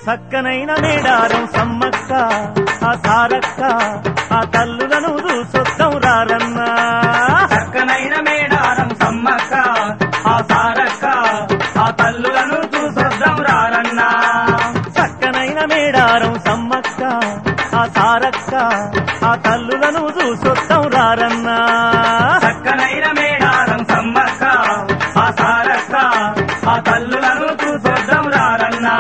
చక్కనైన మేడారం సమ్మక్క ఆ సారక్క ఆ తల్లులను చూసొద్దాం రారన్నా చక్కనైన మేడారం సమ్మక్క ఆ సారక్క ఆ తల్లులను చూసొద్దాం రారన్నా చక్కనైన మేడారం సమ్మక్క ఆ సారక్క ఆ తల్లులను చూసొద్దాం రారన్నా చక్కనైన మేడారం సమ్మక్క ఆ సారక్క ఆ తల్లులను చూసొద్దాం రారన్నా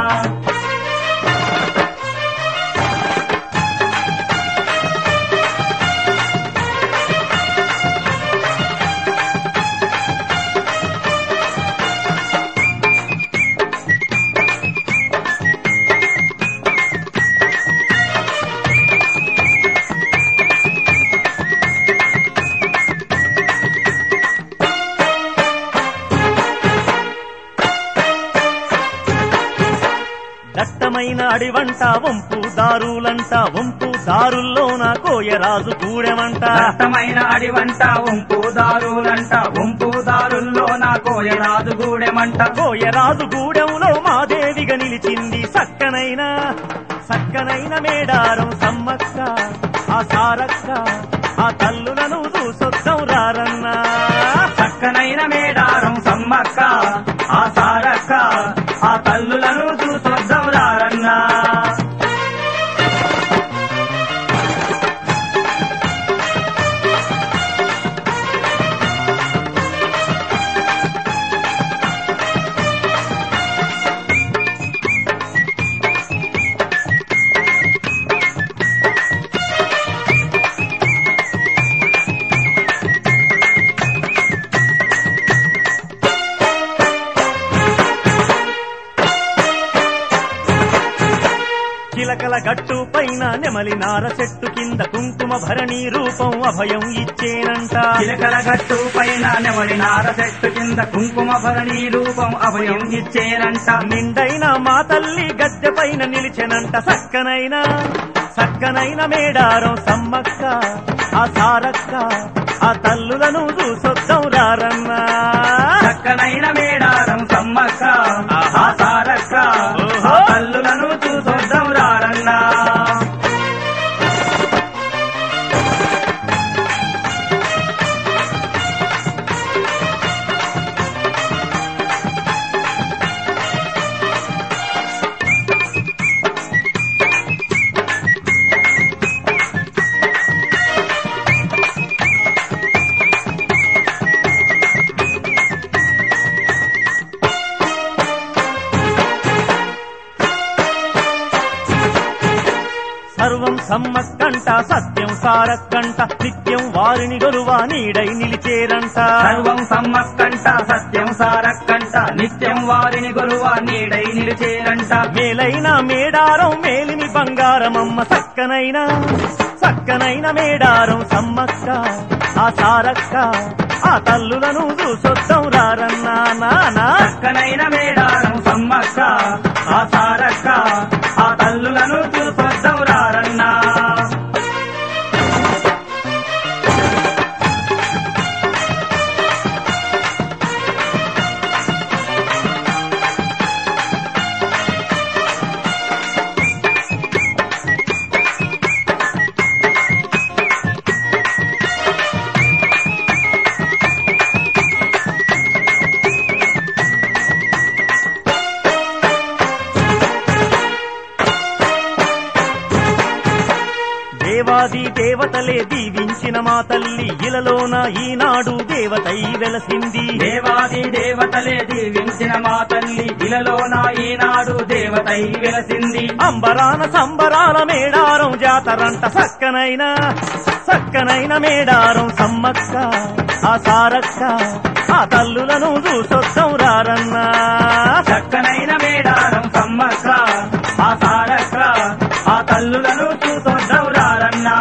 దట్టమైన అడివంట వంపు దారులంట వంపు దారుల్లోన కోయరాజు గూడెమంట దట్టమైన అడివంట వంపు దారులంట వంపు దారుల్లో నా కోయరాజు గూడెమంట కోయరాజు గూడెంలో మాదేవిగా నిలిచింది సక్కనైన సక్కనైన మేడారం సమ్మక్క ఆ సారక్క ఆ తల్లులను చూసొద్దాం రారన్నా చక్కనైన మేడారం సమ్మక్క ఆ సారక్క ఆ తల్లులను చూసొద్దాం రారన్నా చిలకల గట్టు పైన నెమలి నార చెట్టు కింద కుంకుమ భరణి రూపం అభయం ఇచ్చేనంట చిలకల గట్టు పైన నెమలి నార చెట్టు కింద కుంకుమ భరణి రూపం అభయం ఇచ్చేనంట నిండైన మా తల్లి గద్దె పైన నిలిచెనంట సక్కనైన సక్కనైన మేడారం సమ్మక్క ఆ సారక్క ఆ తల్లులను చూసొద్దాం రారన్నా చక్కనైన మేడారం సమ్మక్క ఆ సారక్క ఆ తల్లులను చూసొద్దాం రారన్నా సర్వం సమ్మక్కంట సత్యం సారక్కంట నిత్యం వారిని గొలువా నీడై నిలిచేరంట సర్వం సమ్మక్కంట సత్యం సారక్కంట నిత్యం వారిని గొలువ నీడై నిలిచేరంట మేలైన మేడారం మేలిమి బంగారమమ్మ సక్కనైన సక్కనైన మేడారం సమ్మక్క ఆ సారక్క ఆ తల్లులను చూసొద్దాం రారన్నా నానా చక్కనైన మేడారం సమ్మక్క ఆ సారక్క ఆ తల్లులను చూసొద్దాం రారన్నా దేవాది దేవతలే దీవించిన మా తల్లి ఇలలోన ఈనాడు దేవతై వెలసింది దేవాది దేవతలే దీవించిన మా తల్లి ఇలలోన ఈనాడు దేవతై వెలసింది అంబరాన సంబరాల మేడారం జాతరంట సక్కనైన సక్కనైన మేడారం సమ్మక్క ఆ సారక్క ఆ తల్లులను చూసొద్దాం రారన్నా చక్కనైన మేడారం సమ్మక్క ఆ సారక్క ఆ తల్లులను చూసొద్దాం రారన్నా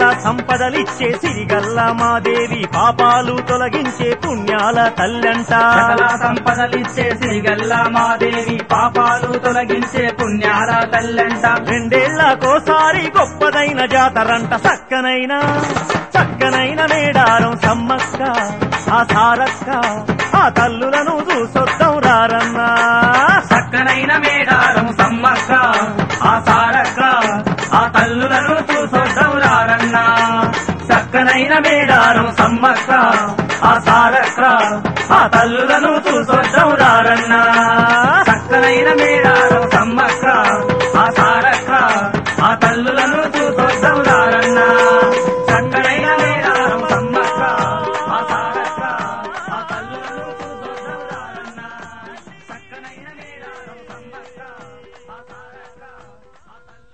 సంపదలిచ్చే సిరిగల్ల మాదేవి పాపాలు తొలగించే పుణ్యాల తల్లంట సకల సంపదలిచ్చే సిరిగల్ల మాదేవి పాపాలు తొలగించే పుణ్యాల తల్లంట రెండేళ్లకోసారి గొప్పదైన జాతరంట సక్కనైన చక్కనైన మేడారం సమ్మక్క ఆ సారక్క ఆ తల్లులను చూసొద్దాం రారన్నా చక్కనైన మేడారం సమ్మక్క ఆ సారక్క ఆ తల్లులను చూసొద్దవురారన్నా చక్కనైన మేడారం సమ్మక్క ఆ సారక్క ఆ తల్లులను చూసొద్దవురారన్నా చక్కనైన మేడారం సమ్మక్క ఆ సారక్క ఆ తల్లులను చూసొద్దవురారన్నా చక్కనైన మేడారం సమ్మక్క ఆ సారక్క ఆ తల్లులను చూసొద్దవురారన్నా చక్కనైన మేడారం సమ్మక్క ఆ సారక్క ఆ తల్లులను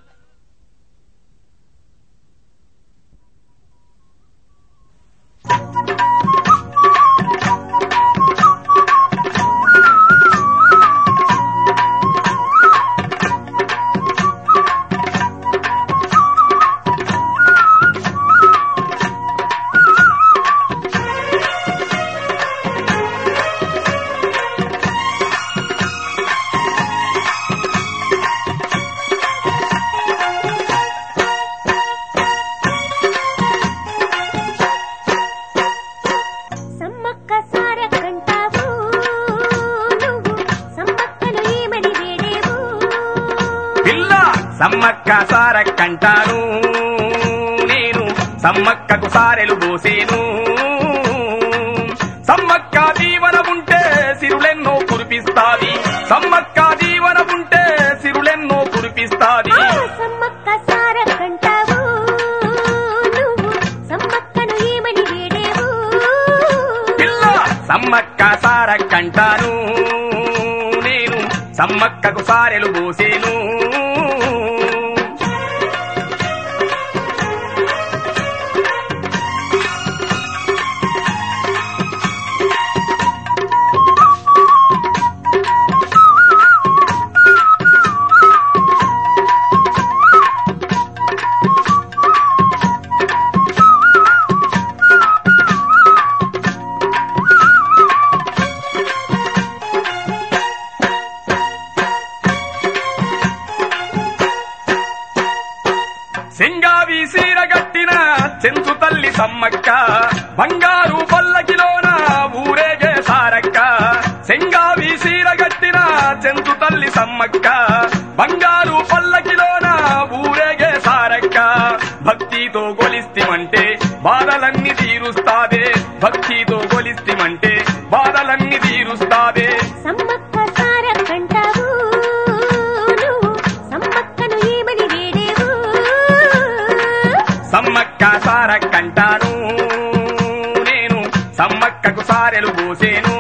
సమ్మక్క సారక్కంటావు నువ్వు సమ్మక్కను ఏమని వేడేవు పిల్ల సమ్మక్క సారక్కంటాను నేను సమ్మక్కకు సారెలు పోసేను సమ్మక్క దీవన ఉంటే సిరులెన్నో కురిపిస్తాది సమ్మక్క దీవన ఉంటే సిరులెన్నో కురిపిస్తాది ఆ సమ్మక్క సారక్కంటావు నువ్వు సమ్మక్కను ఏమని వేడేవు పిల్ల సమ్మక్క సారక్కంటాను నేను సమ్మక్కకు సారెలు పోసేను సింగావి సీర గట్టిన చెంచు తల్లి సమ్మక్క బంగారు పల్లకిలోన ఊరేగే సారక్క సింగావి సీర గట్టిన చెంచు తల్లి సమ్మక్క బంగారు పల్లకిలోన ఊరేగే సారక్క భక్తితో గొలిస్తిమంటే బాధలన్నీ తీరుస్తాదే భక్తితో గొలిస్తిమంటే బాధలన్నీ తీరుస్తాదే సమ్మక్క సారక్కంటావు నువ్వు సమ్మక్కను ఏమని వేడేవు సమ్మక్క సారక్కంటాను నేను సమ్మక్కకు సారెలు పోసేను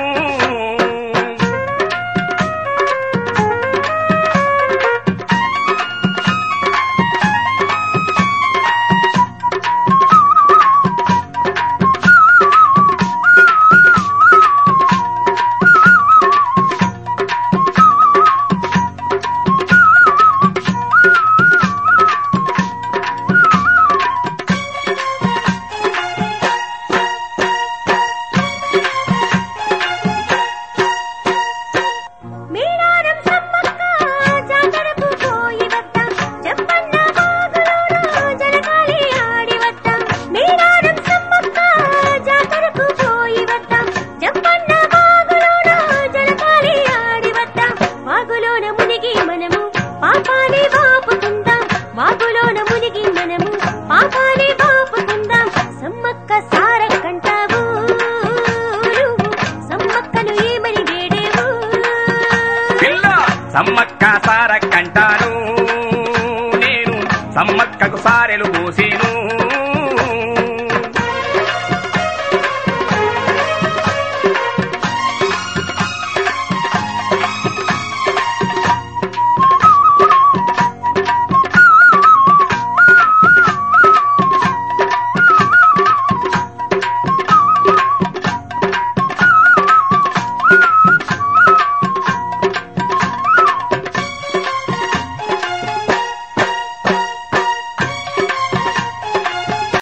మేడారం సమ్మక్క జాతరకు పోయి వద్దాం చెప్పన్న బాగులోన జలకాలి ఆడి వద్దాం మేడారం సమ్మక్క జాతరకు పోయి వద్దాం చెప్పన్న బాగులోన జలకాలి ఆడి వద్దాం వాగులోన మునిగి మనము పాపాని బాపుకుందాం వాగులోన మునిగి మనము పాపాని బాపుకుందాం సమ్మక్క సారక్కంటావు నువ్వు సమ్మక్కను ఏమని వేడేవు పిల్ల సమ్మక్క సారక్కంటాను నేను సమ్మక్కకు సారెలు పోసి